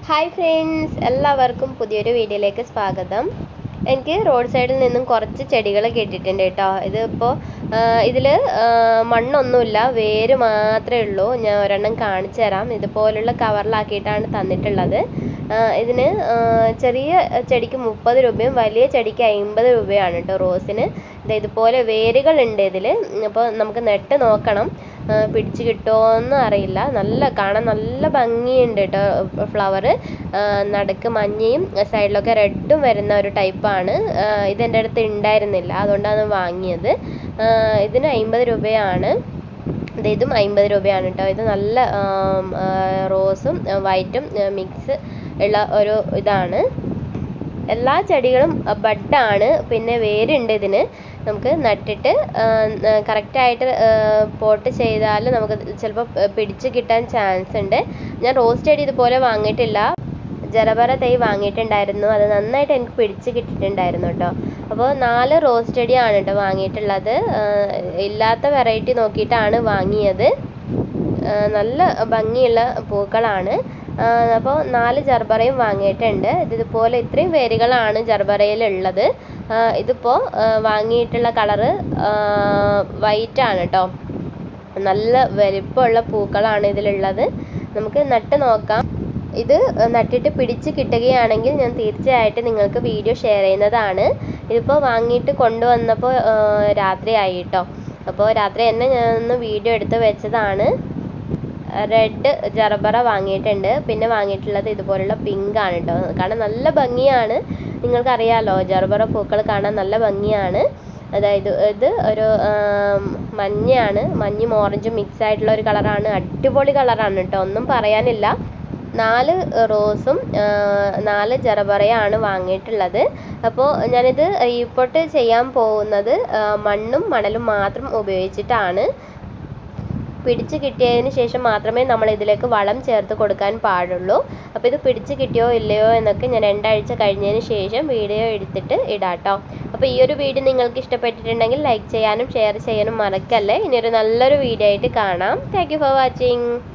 hi friends എല്ലാവർക്കും പുതിയൊരു വീഡിയോയിലേക്ക് സ്വാഗതം എനിക്ക് റോഡ് സൈഡിൽ നിന്നും കുറച്ച് ചെടികൾ കിട്ടിയിട്ടുണ്ട് കേട്ടോ ഇതിപ്പോൾ ഇതിൽ മണ്ണൊന്നുമില്ല വേര് മാത്രമേ ഉള്ളൂ ഞാൻ ഒരെണ്ണം കാണിച്ചു തരാം ഇതുപോലുള്ള കവറിലാക്കിയിട്ടാണ് തന്നിട്ടുള്ളത് ആ, ഇതിന് ആ, ചെറിയ ചെടിക്ക് മുപ്പത് രൂപയും വലിയ ചെടിക്ക് അമ്പത് രൂപയാണ് കേട്ടോ റോസിന് ദേ ഇതുപോലെ വേരുകളുണ്ട് ഇതിൽ അപ്പോൾ നമുക്ക് നട്ട് നോക്കണം ആ, പിടിച്ച് കിട്ടുമോയെന്ന് അറിയില്ല നല്ല കാണാൻ നല്ല ഭംഗിയുണ്ട് കേട്ടോ ഫ്ലവർ നടുക്ക് മഞ്ഞയും സൈഡിലൊക്കെ റെഡും വരുന്ന ഒരു ടൈപ്പാണ് ഇതെൻ്റെ അടുത്ത് ഉണ്ടായിരുന്നില്ല അതുകൊണ്ടാണ് വാങ്ങിയത് ആ, ഇതിന് അമ്പത് രൂപയാണ് ദേ ഇതും അമ്പത് രൂപയാണ് കേട്ടോ ഇത് നല്ല ആം, ആ, റോസും ആ, വൈറ്റും ആ, മിക്സ് ഉള്ള ഒരു ഇതാണ് എല്ലാ ചെടികളും ബഡാണ് പിന്നെ വേരുണ്ട് ഇതിന് നമുക്ക് നട്ടിട്ട് കറക്റ്റായിട്ട് പോട്ട് ചെയ്താൽ നമുക്ക് ചിലപ്പോൾ പിടിച്ച് കിട്ടാൻ ചാൻസ് ഉണ്ട് ഞാൻ റോസ് ചെടി ഇതുപോലെ വാങ്ങിയിട്ടില്ല ജറബറ തൈ വാങ്ങിയിട്ടുണ്ടായിരുന്നു അത് നന്നായിട്ട് എനിക്ക് പിടിച്ച് കിട്ടിയിട്ടുണ്ടായിരുന്നു കേട്ടോ അപ്പോൾ നാല് റോസ് ചെടിയാണ് കേട്ടോ വാങ്ങിയിട്ടുള്ളത് ആ, ഇല്ലാത്ത വെറൈറ്റി നോക്കിയിട്ടാണ് വാങ്ങിയത് ആ, നല്ല ഭംഗിയുള്ള പൂക്കളാണ് അപ്പോൾ നാല് ജർബറയും വാങ്ങിയിട്ടുണ്ട് ഇത് ഇതുപോലെ ഇത്രയും വേരുകളാണ് ജർബറയിലുള്ളത് ഇതിപ്പോൾ വാങ്ങിയിട്ടുള്ള കളറ് വൈറ്റ് ആണ് കേട്ടോ നല്ല വലിപ്പമുള്ള പൂക്കളാണ് ഇതിലുള്ളത് നമുക്ക് നട്ട് നോക്കാം ഇത് നട്ടിട്ട് പിടിച്ച് കിട്ടുകയാണെങ്കിൽ ഞാൻ തീർച്ചയായിട്ടും നിങ്ങൾക്ക് വീഡിയോ ഷെയർ ചെയ്യുന്നതാണ് ഇതിപ്പോൾ വാങ്ങിയിട്ട് കൊണ്ടുവന്നപ്പോൾ രാത്രിയായി കേട്ടോ അപ്പോൾ രാത്രി തന്നെ ഞാൻ ഒന്ന് വീഡിയോ എടുത്ത് വെച്ചതാണ് റെഡ് ജറബറ വാങ്ങിയിട്ടുണ്ട് പിന്നെ വാങ്ങിയിട്ടുള്ളത് ഇതുപോലുള്ള പിങ്ക് ആണ് കേട്ടോ കാരണം നല്ല ഭംഗിയാണ് നിങ്ങൾക്കറിയാലോ ജറബറ പൂക്കൾ കാണാൻ നല്ല ഭംഗിയാണ് അതായത് ഇത് ഒരു ആം, മഞ്ഞയാണ് മഞ്ഞയും ഓറഞ്ചും മിക്സ് ആയിട്ടുള്ള ഒരു കളറാണ് അടിപൊളി കളറാണ് കേട്ടോ ഒന്നും പറയാനില്ല നാല് റോസും ആ, നാല് ജറബറയാണ് വാങ്ങിയിട്ടുള്ളത് അപ്പോൾ ഞാനിത് റീപോട്ട് ചെയ്യാൻ പോകുന്നത് ആ, മണ്ണും മണലും മാത്രം ഉപയോഗിച്ചിട്ടാണ് പിടിച്ച് കിട്ടിയതിന് ശേഷം മാത്രമേ നമ്മൾ ഇതിലേക്ക് വളം ചേർത്ത് കൊടുക്കാൻ പാടുള്ളൂ അപ്പോൾ ഇത് പിടിച്ച് കിട്ടിയോ ഇല്ലയോ എന്നൊക്കെ ഞാൻ രണ്ടാഴ്ച കഴിഞ്ഞതിന് ശേഷം വീഡിയോ എടുത്തിട്ട് ഇടാട്ടോ അപ്പോൾ ഈ ഒരു വീഡിയോ നിങ്ങൾക്ക് ഇഷ്ടപ്പെട്ടിട്ടുണ്ടെങ്കിൽ ലൈക്ക് ചെയ്യാനും ഷെയർ ചെയ്യാനും മറക്കല്ലേ ഇനിയൊരു നല്ലൊരു വീഡിയോ ആയിട്ട് കാണാം താങ്ക് ഫോർ വാച്ചിങ്